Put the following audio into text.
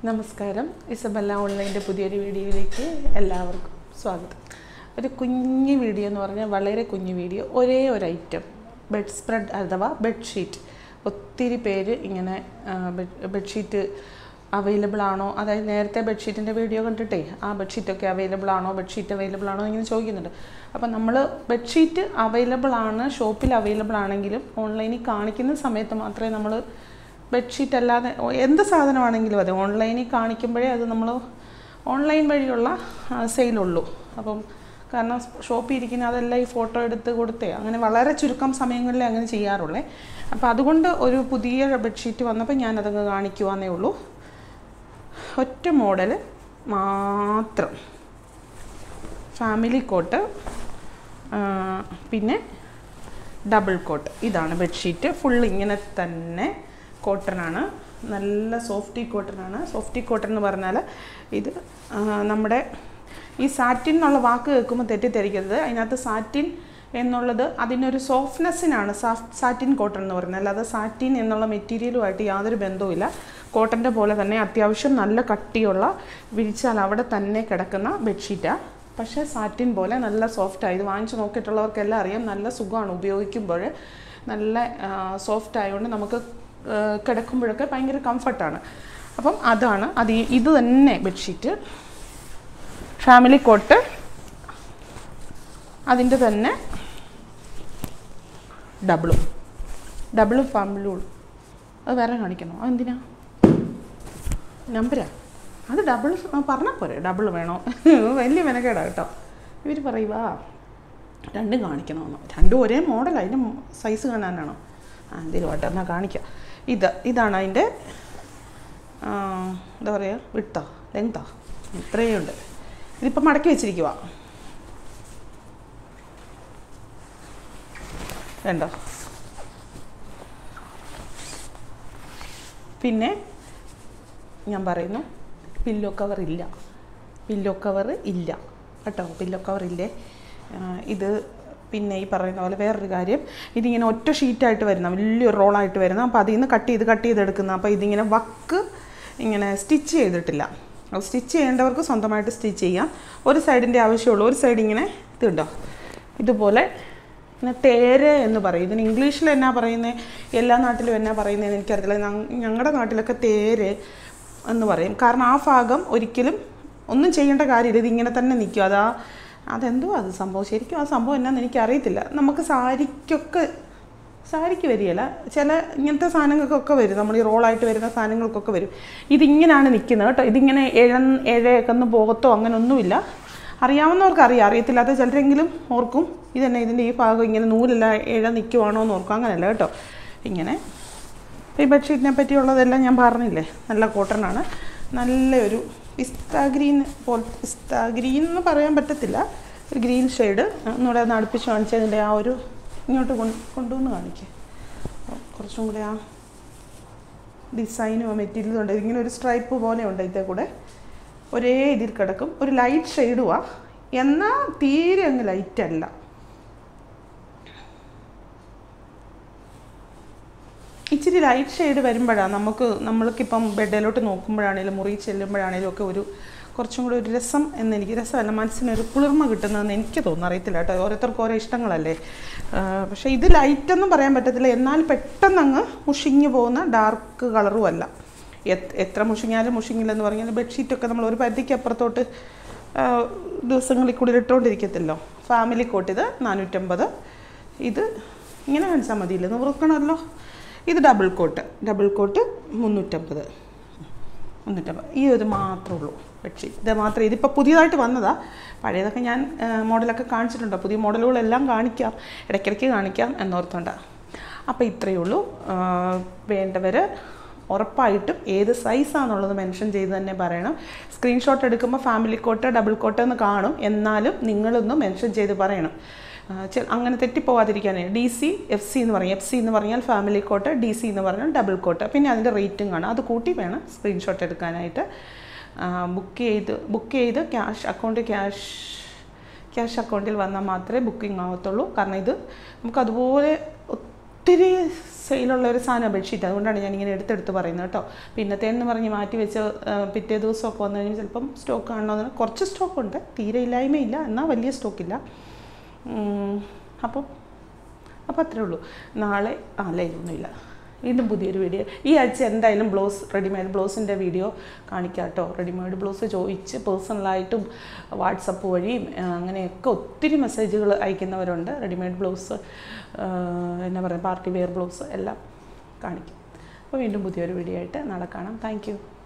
നമസ്കാരം ഇസബല്ല ഓൺലൈൻ്റെ പുതിയൊരു വീഡിയോയിലേക്ക് എല്ലാവർക്കും സ്വാഗതം ഒരു കുഞ്ഞു വീഡിയോ എന്ന് പറഞ്ഞാൽ വളരെ കുഞ്ഞു വീഡിയോ ഒരേ ഒരു ഐറ്റം ബെഡ് സ്പ്രെഡ് അഥവാ ബെഡ്ഷീറ്റ് ഒത്തിരി പേര് ഇങ്ങനെ ആ, ബെഡ് ബെഡ്ഷീറ്റ് അവൈലബിൾ ആണോ അതായത് നേരത്തെ ബെഡ്ഷീറ്റിൻ്റെ വീഡിയോ കണ്ടിട്ടേ ആ ബെഡ്ഷീറ്റൊക്കെ അവൈലബിൾ ആണോ ബെഡ്ഷീറ്റ് അവൈലബിൾ ആണോ ഇങ്ങനെ ചോദിക്കുന്നുണ്ട് അപ്പം നമ്മൾ ബെഡ്ഷീറ്റ് അവൈലബിൾ ആണ് ഷോപ്പിൽ അവൈലബിൾ ആണെങ്കിലും ഓൺലൈനിൽ കാണിക്കുന്ന സമയത്ത് മാത്രമേ നമ്മൾ ബെഡ്ഷീറ്റ് അല്ലാതെ ഓ- എന്ത് സാധനമാണെങ്കിലും അതെ ഓൺലൈനിൽ കാണിക്കുമ്പോഴേ അത് നമ്മൾ ഓൺലൈൻ വഴിയുള്ള സെയിലുള്ളൂ അപ്പം കാരണം ഷോപ്പിൽ ഇരിക്കുന്ന അതെല്ലാം ഈ ഫോട്ടോ എടുത്ത് കൊടുത്തേ അങ്ങനെ വളരെ ചുരുക്കം സമയങ്ങളിലേ അങ്ങനെ ചെയ്യാറുള്ളേ അപ്പോൾ അതുകൊണ്ട് ഒരു പുതിയ ബെഡ്ഷീറ്റ് വന്നപ്പോൾ ഞാനതങ്ങ് കാണിക്കുവാന്നേ ഉള്ളൂ ഒറ്റ മോഡൽ മാത്രം ഫാമിലി കോട്ട് ആ, പിന്നെ ഡബിൾ കോട്ട് ഇതാണ് ബെഡ്ഷീറ്റ് ഫുൾ ഇങ്ങനെ തന്നെ കോട്ടനാണ് നല്ല സോഫ്റ്റി കോട്ടനാണ് സോഫ്റ്റി കോട്ടൺ എന്ന് പറഞ്ഞാൽ ഇത് ആ, നമ്മുടെ ഈ സാറ്റിൻ എന്നുള്ള വാക്ക് കേൾക്കുമ്പോൾ തെറ്റിദ്ധരിക്കരുത് അതിനകത്ത് സാറ്റിൻ എന്നുള്ളത് അതിനൊരു സോഫ്റ്റ്നെസ്സിനാണ് സാറ്റിൻ കോട്ടൺ എന്ന് പറയുന്നത് അല്ലാതെ സാറ്റിൻ എന്നുള്ള മെറ്റീരിയലുമായിട്ട് യാതൊരു ബന്ധവുമില്ല കോട്ടൻ്റെ പോലെ തന്നെ അത്യാവശ്യം നല്ല കട്ടിയുള്ള വിരിച്ചാൽ അവിടെ തന്നെ കിടക്കുന്ന ബെഡ്ഷീറ്റാണ് പക്ഷേ സാറ്റിൻ പോലെ നല്ല സോഫ്റ്റാണ് ഇത് വാങ്ങിച്ച് നോക്കിയിട്ടുള്ളവർക്കെല്ലാം അറിയാം നല്ല സുഖമാണ് ഉപയോഗിക്കുമ്പോൾ നല്ല സോഫ്റ്റ് ആയതുകൊണ്ട് നമുക്ക് ആ, കിടക്കുമ്പോഴൊക്കെ ഭയങ്കര കംഫർട്ടാണ് അപ്പം അതാണ് അത് ഈ- ഇത് തന്നെ ബെഡ്ഷീറ്റ് ഫാമിലി കോട്ട് അതിൻ്റെ തന്നെ ഡബിളും ഡബിളും ഫാമിലും അത് വേറെ കാണിക്കണോ അതെന്തിനാ നമ്പരാ അത് ഡബിൾ പറഞ്ഞാൽ പോരെ ഡബിൾ വേണോ വലിയ മെനക്കേടാ കേട്ടോ ഇവർ പറയുവാ രണ്ടും കാണിക്കണമെന്ന് രണ്ടും ഒരേ മോഡൽ അതിൻ്റെ സൈസ് കാണാനാണോ ആ എന്തെങ്കിലും ആട്ടെ എന്നാൽ കാണിക്കാം ഇത് ഇതാണ് അതിൻ്റെ ആ, എന്താ പറയുക വിട്ടോ ലെങ്തോ ഇത്രയും ഉണ്ട് ഇതിപ്പോൾ മടക്കി വെച്ചിരിക്കുക വേണ്ടോ പിന്നെ ഞാൻ പറയുന്നു പില്ലോ കവർ ഇല്ല പില്ലോ കവർ ഇല്ല കേട്ടോ പില്ലോ കവർ ഇല്ലേ ആ, ഇത് പിന്നെ ഈ പറയുന്ന പോലെ വേറൊരു കാര്യം ഇതിങ്ങനെ ഒറ്റ ഷീറ്റായിട്ട് വരുന്ന വലിയൊരു റോളായിട്ട് വരുന്ന അപ്പോൾ അതിൽ നിന്ന് കട്ട് ചെയ്ത് കട്ട് ചെയ്ത് എടുക്കുന്ന അപ്പോൾ ഇതിങ്ങനെ വക്ക് ഇങ്ങനെ സ്റ്റിച്ച് ചെയ്തിട്ടില്ല അത് സ്റ്റിച്ച് ചെയ്യേണ്ടവർക്ക് സ്വന്തമായിട്ട് സ്റ്റിച്ച് ചെയ്യാം ഒരു സൈഡിൻ്റെ ആവശ്യമുള്ളൂ ഒരു സൈഡ് ഇങ്ങനെ ഇതുണ്ടോ ഇതുപോലെ പിന്നെ തേര് എന്ന് പറയും ഇതിന് ഇംഗ്ലീഷിൽ എന്നാ പറയുന്നത് എല്ലാ നാട്ടിലും എന്നാ പറയുന്നതെന്ന് എനിക്കറിയില്ല ഞങ്ങ- ഞങ്ങളുടെ നാട്ടിലൊക്കെ തേര് എന്ന് പറയും കാരണം ആ ഭാഗം ഒരിക്കലും ഒന്നും ചെയ്യേണ്ട കാര്യമില്ല ഇതിങ്ങനെ തന്നെ നിൽക്കും അതാ അതെന്തോ അത് സംഭവം ശരിക്കും ആ സംഭവം എന്നാന്ന് എനിക്കറിയത്തില്ല നമുക്ക് സാരിക്കൊക്കെ സാരിക്ക് വരികയില്ല ചില ഇങ്ങനത്തെ സാധനങ്ങൾക്കൊക്കെ വരും നമ്മൾ ഈ റോളായിട്ട് വരുന്ന സാധനങ്ങൾക്കൊക്കെ വരും ഇതിങ്ങനെയാണ് നിൽക്കുന്നത് കേട്ടോ ഇതിങ്ങനെ എഴ എഴയൊക്കെ പോകത്തോ അങ്ങനെ ഒന്നുമില്ല അറിയാവുന്നവർക്ക് അറിയാം അറിയത്തില്ലാത്ത ചിലരെങ്കിലും ഓർക്കും ഇതന്നെ ഇതിൻ്റെ ഈ ഭാഗം ഇങ്ങനെ നൂലല്ല ഇഴ നിൽക്കുവാണോ എന്ന് ഓർക്കും അങ്ങനെയല്ല കേട്ടോ ഇങ്ങനെ ഈ ബെഡ്ഷീറ്റിനെ പറ്റിയുള്ളതെല്ലാം ഞാൻ പറഞ്ഞില്ലേ നല്ല കോട്ടണാണ് നല്ലൊരു പിസ്ത ഗ്രീൻ പോൽ പിസ്ത ഗ്രീൻ എന്ന് പറയാൻ പറ്റത്തില്ല ഒരു ഗ്രീൻ ഷെയ്ഡ് ഒന്നുകൂടെ ഒന്ന് അടുപ്പിച്ച് കാണിച്ചതിൻ്റെ ആ ഒരു ഇങ്ങോട്ട് കൊണ്ട് കൊണ്ടുവന്ന് കാണിക്കുക കുറച്ചും കൂടെ ആ ഡിസൈനും ആ മെറ്റീരിയലും ഉണ്ട് ഇങ്ങനെ ഒരു സ്ട്രൈപ്പ് പോലെ ഉണ്ട് ഇതേ കൂടെ ഒരേ ഇതിൽ കിടക്കും ഒരു ലൈറ്റ് ഷെയ്ഡുവാ എന്നാൽ തീരെ അങ്ങ് ലൈറ്റ് അല്ല ഇച്ചിരി ലൈറ്റ് ഷെയ്ഡ് വരുമ്പോഴാണ് നമുക്ക് നമ്മൾക്കിപ്പം ബെഡിലോട്ട് നോക്കുമ്പോഴാണേലും മുറി ചെല്ലുമ്പോഴാണേലും ഒക്കെ ഒരു കുറച്ചും കൂടി ഒരു രസം എന്ന് എനിക്ക് രസമല്ല മനസ്സിനൊരു കുളിർമ കിട്ടുന്നതെന്ന് എനിക്ക് തോന്നുന്നു അറിയത്തില്ല കേട്ടോ ഓരോരുത്തർക്കും ഓരോ ഇഷ്ടങ്ങളല്ലേ ആ, പക്ഷേ ഇത് ലൈറ്റ് ഒന്നും പറയാൻ പറ്റത്തില്ല എന്നാൽ പെട്ടെന്ന് അങ്ങ് മുഷിഞ്ഞു പോകുന്ന ഡാർക്ക് കളറും അല്ല എത്- എത്ര മുഷിഞ്ഞാലും മുഷിങ്ങില്ലെന്ന് പറഞ്ഞാൽ ബെഡ്ഷീറ്റൊക്കെ നമ്മൾ ഒരു പരിധിക്ക് അപ്പുറത്തോട്ട് ആ, ദിവസങ്ങളിൽ കൂടി ഇട്ടുകൊണ്ടിരിക്കത്തില്ലോ ഫാമിലി കോട്ട് ഇത് നാനൂറ്റമ്പത് ഇത് ഇങ്ങനെ കാണിച്ചാൽ മതിയില്ലേ നിവർക്കണമല്ലോ ഇത് ഡബിൾ കോട്ട് ഡബിൾ കോട്ട് മുന്നൂറ്റമ്പത് മുന്നൂറ്റമ്പത് ഈ ഒരു മാത്രമേ ഉള്ളൂ ബെഡ്ഷീറ്റ് ഇത് മാത്രമേ ഇതിപ്പോൾ പുതിയതായിട്ട് വന്നതാ പഴയതൊക്കെ ഞാൻ ആ, മോഡലൊക്കെ കാണിച്ചിട്ടുണ്ടോ പുതിയ മോഡലുകളെല്ലാം കാണിക്കാം ഇടയ്ക്കിടയ്ക്ക് കാണിക്കാം എന്നോർത്തുകൊണ്ടാണ് അപ്പോൾ ഇത്രയേ ഉള്ളൂ ആ, വേണ്ടവർ ഉറപ്പായിട്ടും ഏത് സൈസാണെന്നുള്ളത് മെൻഷൻ ചെയ്ത് തന്നെ പറയണം സ്ക്രീൻഷോട്ട് എടുക്കുമ്പോൾ ഫാമിലി കോട്ട് ഡബിൾ കോട്ട് എന്ന് കാണും എന്നാലും നിങ്ങളൊന്ന് മെൻഷൻ ചെയ്ത് പറയണം ആ, ചെ- അങ്ങനെ തെറ്റിപ്പോവാതിരിക്കാനേ ഡി സി എഫ് സി എന്ന് പറയും എഫ് സി എന്ന് പറഞ്ഞാൽ ഫാമിലി കോട്ട് ഡി സി എന്ന് പറഞ്ഞാൽ ഡബിൾ കോട്ട് പിന്നെ അതിൻ്റെ റേറ്റും കാണാം അത് കൂട്ടി വേണം സ്ക്രീൻഷോട്ട് എടുക്കാനായിട്ട് ബുക്ക് ചെയ്ത് ബുക്ക് ചെയ്ത് ക്യാഷ് അക്കൗണ്ട് ക്യാഷ് ക്യാഷ് അക്കൗണ്ടിൽ വന്നാൽ മാത്രമേ ബുക്കിംഗ് ആവത്തുള്ളൂ കാരണം ഇത് നമുക്ക് അതുപോലെ ഒത്തിരി സെയിലുള്ള ഒരു സാധനം ബെഡ്ഷീറ്റ് അതുകൊണ്ടാണ് ഞാൻ ഇങ്ങനെ എടുത്തെടുത്ത് പറയുന്നത് കേട്ടോ പിന്നത്തേന്ന് പറഞ്ഞ് മാറ്റി വെച്ച് ആ, പിറ്റേ ദിവസമൊക്കെ വന്നു കഴിഞ്ഞാൽ ചിലപ്പം സ്റ്റോക്ക് കാണണമെന്ന് കുറച്ച് സ്റ്റോക്കുണ്ട് തീരെ ഇല്ലായ്മയില്ല എന്നാൽ വലിയ സ്റ്റോക്കില്ല ഉം, അപ്പം അപ്പോൾ അത്രേ ഉള്ളൂ നാളെ ആ ലൈവൊന്നുമില്ല വീണ്ടും പുതിയൊരു വീഡിയോ ഈ ആഴ്ച എന്തായാലും ബ്ലൗസ് റെഡിമെയ്ഡ് ബ്ലൗസിൻ്റെ വീഡിയോ കാണിക്കാം കേട്ടോ റെഡിമെയ്ഡ് ബ്ലൗസ് ചോദിച്ച് പേഴ്സണലായിട്ടും വാട്സപ്പ് വഴിയും ആ, അങ്ങനെയൊക്കെ ഒത്തിരി മെസ്സേജുകൾ അയക്കുന്നവരുണ്ട് റെഡിമെയ്ഡ് ബ്ലൗസ് ആ, എന്നാ പറയുക പാർട്ടി വെയർ ബ്ലൗസ് എല്ലാം കാണിക്കും അപ്പോൾ വീണ്ടും പുതിയൊരു വീഡിയോ ആയിട്ട് നാളെ കാണാം താങ്ക്